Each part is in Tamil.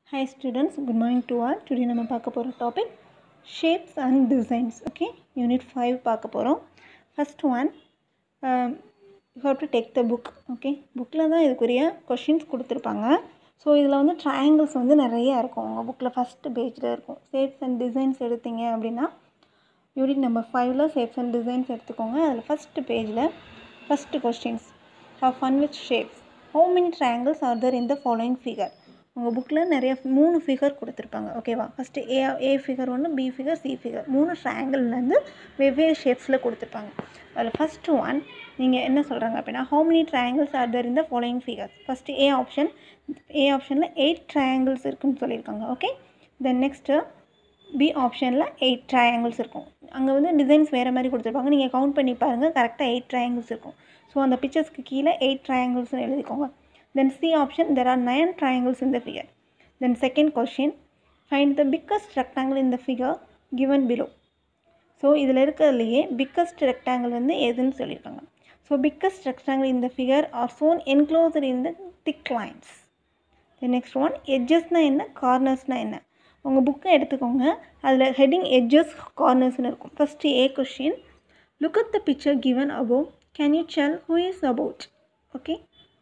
Hi students, good morning to all. Today நம்ம பார்க்க போகிற topic shapes and designs okay unit five பார்க்க போகிறோம் first one you how to take the book okay புக்கில் தான் இதுக்குரிய கொஷின்ஸ் கொடுத்துருப்பாங்க ஸோ இதில் வந்து ட்ரையாங்கிள்ஸ் வந்து நிறைய இருக்கும் உங்கள் புக்கில் ஃபஸ்ட்டு பேஜில் இருக்கும் ஷேப்ஸ் அண்ட் டிசைன்ஸ் எடுத்தீங்க அப்படின்னா யூனிட் நம்பர் ஃபைவ்ல ஷேப்ஸ் அண்ட் டிசைன்ஸ் எடுத்துக்கோங்க அதில் ஃபஸ்ட்டு பேஜில் first questions have fun with shapes how many triangles are there in the following figure உங்கள் புக்கில் நிறைய மூணு ஃபிகர் கொடுத்துருப்பாங்க ஓகேவா ஃபஸ்ட்டு ஏ ஏ ஃபிகர் ஒன்று பி ஃபிகர் சி ஃபிகர் மூணு ட்ரையாங்கிள்லேருந்து வெவ்வேறு ஷேப்ஸில் கொடுத்துருப்பாங்க அதில் ஃபஸ்ட்டு ஒன் நீங்கள் என்ன சொல்கிறாங்க அப்படின்னா how many triangles are there இந்த following figures first A option A ஆப்ஷனில் எயிட் ட்ரையாங்கிள்ஸ் இருக்குன்னு சொல்லியிருக்காங்க ஓகே தென் நெக்ஸ்ட்டு பி ஆப்ஷனில் எயிட் ட்ரையாங்கிள்ஸ் இருக்கும் அங்கே வந்து டிசைன்ஸ் வேறு மாதிரி கொடுத்துருப்பாங்க நீங்கள் கவுண்ட் பண்ணி பாருங்கள் கரெக்டாக எயிட் ட்ரையாங்கிள்ஸ் இருக்கும் ஸோ அந்த பிக்சர்ஸ்க்கு கீழே எயிட் ட்ரையாங்கிள்ஸ்னு எழுதிக்கோங்க then C option there are 9 triangles in the figure then second question find the biggest rectangle in the figure given below so இதில் இருக்கிறதுலையே பிக்கஸ்ட் ரெக்டாங்கிள் வந்து எதுன்னு சொல்லியிருக்காங்க ஸோ பிக்கஸ்ட் ரெக்டாங்கிள் இந்த figure are shown enclosure in the thick lines the next one எட்ஜஸ்னால் என்ன கார்னர்ஸ்னால் என்ன உங்கள் புக்கை எடுத்துக்கோங்க அதில் ஹெட்டிங் எட்ஜஸ் கார்னர்ஸ்னு இருக்கும் first A question look at the picture given above can you tell who is about okay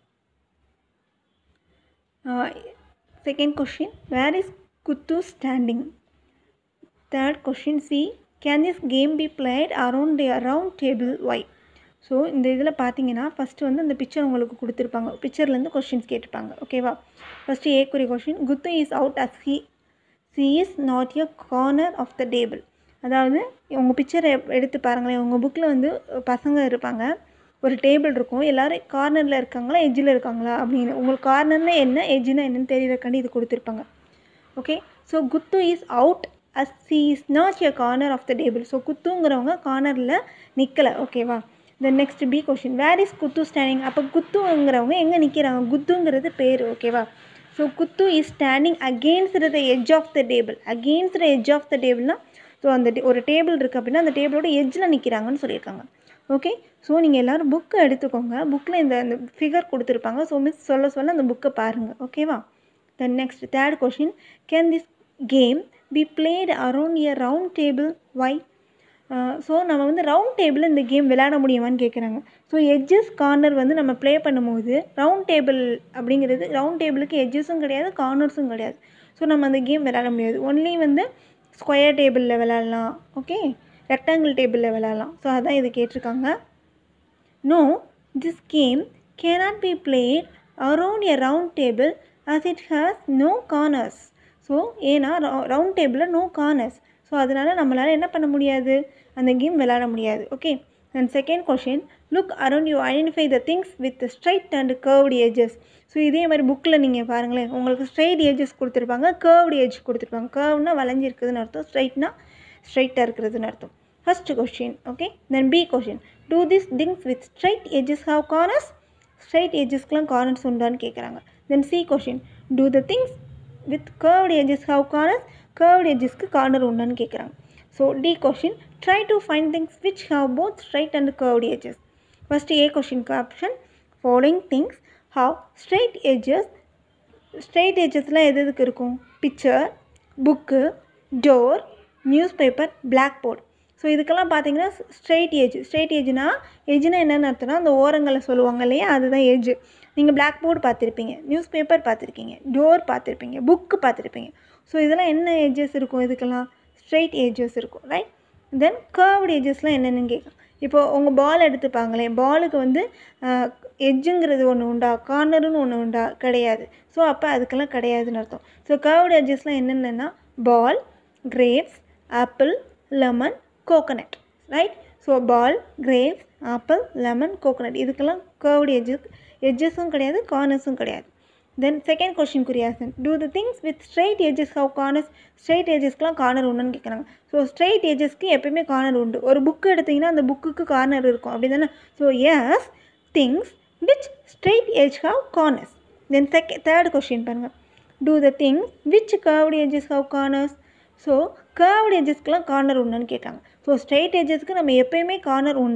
Uh, second question where is kuttu standing third question c can this game be played around a round table why so இந்த இதில் பார்த்தீங்கன்னா ஃபஸ்ட்டு வந்து அந்த பிக்சர் உங்களுக்கு கொடுத்துருப்பாங்க பிக்சர்லேருந்து கொஷின்ஸ் கேட்டிருப்பாங்க ஓகேவா ஃபஸ்ட்டு ஏக்குரிய question Kuttu is out as he she is not a corner of the table அதாவது உங்கள் பிக்சரை எடுத்து பாருங்களேன் உங்கள் புக்கில் வந்து பசங்க இருப்பாங்க ஒரு டேபிள் இருக்கும் எல்லோரும் கார்னரில் இருக்காங்களா எஜ்ஜில் இருக்காங்களா அப்படின்னு உங்களுக்கு கார்னர்னால் என்ன எஜ்ஜுனா என்னன்னு தெரியறக்காண்டி இது கொடுத்துருப்பாங்க okay so Kuttu is out as she is not a corner of the table so குத்துங்கிறவங்க கார்னரில் நிற்கலை ஓகேவா then next B question where is Kuttu standing அப்போ குத்துங்கிறவங்க எங்கே நிற்கிறாங்க குத்துங்கிறது பேர் ஓகேவா so Kuttu is standing against the edge of the table against the edge of the டேபிள்னா ஸோ அந்த ஒரு டேபிள் இருக்குது அப்படின்னா அந்த டேபிளோட எஜ்ஜில் நிற்கிறாங்கன்னு சொல்லியிருக்காங்க ஓகே ஸோ நீங்கள் எல்லோரும் புக்கை எடுத்துக்கோங்க புக்கில் இந்த அந்த ஃபிகர் கொடுத்துருப்பாங்க ஸோ மிஸ் சொல்ல சொல்ல அந்த புக்கை பாருங்கள் ஓகேவா then next third question can this game be played around a round table why so நம்ம வந்து ரவுண்ட் டேபிளில் இந்த கேம் விளையாட முடியுமான்னு கேட்குறாங்க ஸோ எட்ஜஸ் கார்னர் வந்து நம்ம ப்ளே பண்ணும்போது ரவுண்ட் டேபிள் அப்படிங்கிறது ரவுண்ட் டேபிளுக்கு எட்ஜஸும் கிடையாது கார்னர்ஸும் கிடையாது ஸோ நம்ம அந்த கேம் விளையாட முடியாது ஒன்லி வந்து ஸ்கொயர் டேபிளில் விளையாடலாம் ஓகே ரெக்டாங்கிள் டேபிளில் விளையாடலாம் ஸோ அதான் இது கேட்டிருக்காங்க no this game cannot be played around a round table as it has no corners so ஏன்னா ரவுண்ட் டேபிளில் நோ கார்னர்ஸ் ஸோ அதனால் நம்மளால் என்ன பண்ண முடியாது அந்த கேம் விளையாட முடியாது okay and second question look around you identify the things with straight and curved edges so இதே மாதிரி புக்கில் நீங்கள் பாருங்களேன் உங்களுக்கு ஸ்ட்ரைட் ஏஜஸ் கொடுத்துருப்பாங்க கர்வ்டு ஏஜ் கொடுத்துருப்பாங்க கர்வ்னா வளைஞ்சிருக்குதுன்னு அர்த்தம் ஸ்ட்ரைட்னா ஸ்ட்ரைட்டாக இருக்கிறதுன்னு அர்த்தம் first question okay then B question do this things with straight edges have corners straight ஏஜஸ்க்கெலாம் கார்னர்ஸ் உண்டான்னு கேட்குறாங்க then C question do the things with curved edges have corners curved ஏஜஸ்க்கு கார்னர் உண்டான்னு கேட்குறாங்க so D question try to find things which have both straight and curved edges first A கொஷினுக்கு option following things have straight edges straight ஏஜஸ்லாம் எது எதுக்கு இருக்கும் picture book door newspaper black board so இதுக்கெல்லாம் பார்த்தீங்கன்னா ஸ்ட்ரைட் ஏஜ் ஸ்ட்ரைட் ஏஜ்னா ஏஜ்னா என்னென்னு அர்த்தம்னா அந்த ஓரங்களை சொல்லுவாங்க இல்லையா அதுதான் ஏஜ் நீங்கள் பிளாக் போர்டு பார்த்துருப்பீங்க நியூஸ் பேப்பர் பார்த்துருக்கீங்க டோர் பார்த்துருப்பீங்க புக்கு பார்த்துருப்பீங்க ஸோ இதெல்லாம் என்ன ஏஜஸ் இருக்கும் இதுக்கெல்லாம் ஸ்ட்ரைட் ஏஜஸ் இருக்கும் ரைட் தென் கர்வ்டு ஏஜஸ்லாம் என்னென்னு கேட்கும் இப்போது உங்கள் பால் எடுத்துப்பாங்களேன் பாலுக்கு வந்து எஜ்ஜுங்கிறது ஒன்று உண்டா கார்னருன்னு ஒன்று உண்டா கிடையாது ஸோ அப்போ அதுக்கெல்லாம் கிடையாதுன்னு அர்த்தம் ஸோ கர்வ்டு எட்ஜஸ்லாம் என்னென்னா ball grapes apple lemon coconut right so ball grapes apple lemon coconut இதுக்கெல்லாம் கர்வ்டு எட்ஜஸ் எட்ஜஸும் கிடையாது கார்னர்ஸும் கிடையாது தென் செகண்ட் கொஷின் குறியாசன் do the things with straight edges have corners straight ஏஜஸ்க்குலாம் கார்னர் உண்டுன்னு கேட்குறாங்க ஸோ ஸ்ட்ரைட் ஏஜஸ்க்கு எப்பயுமே கார்னர் உண்டு ஒரு புக்கு எடுத்திங்கன்னா அந்த புக்குக்கு கார்னர் இருக்கும் அப்படி தானே so yes things which straight edge have corners then second third question பாருங்கள் do the things which curved edges have corners so curved ஏஜஸ்க்கெலாம் கார்னர் உண்டுன்னு கேட்டாங்க ஸோ ஸ்ட்ரைட் ஏஜஸ்க்கு நம்ம எப்போயுமே கார்னர் உண்டு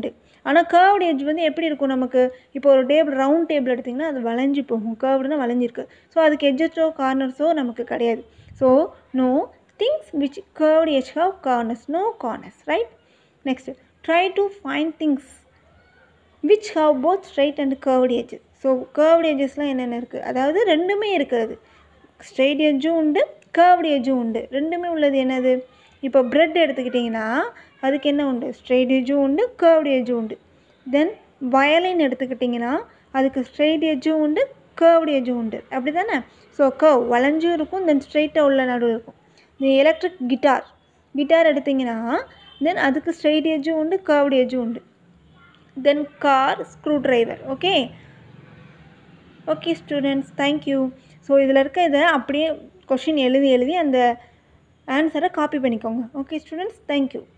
ஆனால் கேர்வ்டு எட்ஜ் வந்து எப்படி இருக்கும் நமக்கு இப்போ ஒரு டேபிள் ரவுண்ட் டேபிள் எடுத்திங்கன்னா அது வளைஞ்சு போகும் கேர்வ்டுனா வளைஞ்சிருக்கு ஸோ அதுக்கு எட்ஜஸோ கார்னர்ஸோ நமக்கு கிடையாது so no things which curved edge have corners no corners right next try to find things which have both straight and curved edges so curved எட்ஜஸ்லாம் என்னென்ன இருக்குது அதாவது ரெண்டுமே இருக்கிறது ஸ்ட்ரைட் எட்ஜும் உண்டு கேர்வ்டு எட்ஜும் உண்டு ரெண்டுமே உள்ளது என்னது இப்போ பிரெட் எடுத்துக்கிட்டிங்கன்னா அதுக்கு என்ன உண்டு ஸ்ட்ரைட் எட்ஜும் உண்டு கேர்வ்டு எட்ஜும் உண்டு தென் வயலின் எடுத்துக்கிட்டிங்கன்னா அதுக்கு ஸ்ட்ரைட் எட்ஜும் உண்டு கேர்வ்டு எட்ஜும் உண்டு அப்படி தானே ஸோ கர்வ் வளைஞ்சும் இருக்கும் தென் ஸ்ட்ரைட்டாக உள்ள நடுவு இருக்கும் இந்த எலக்ட்ரிக் கிட்டார் கிட்டார் எடுத்திங்கன்னா தென் அதுக்கு ஸ்ட்ரைட் எட்ஜும் உண்டு கேர்வ்டு எட்ஜும் உண்டு then car screwdriver okay okay students thank you so இதில் இருக்க இதை அப்படியே கொஷின் எழுதி எழுதி அந்த ஆன்சரை காப்பி பண்ணிக்கோங்க ஓகே ஸ்டூடெண்ட்ஸ் தேங்க்யூ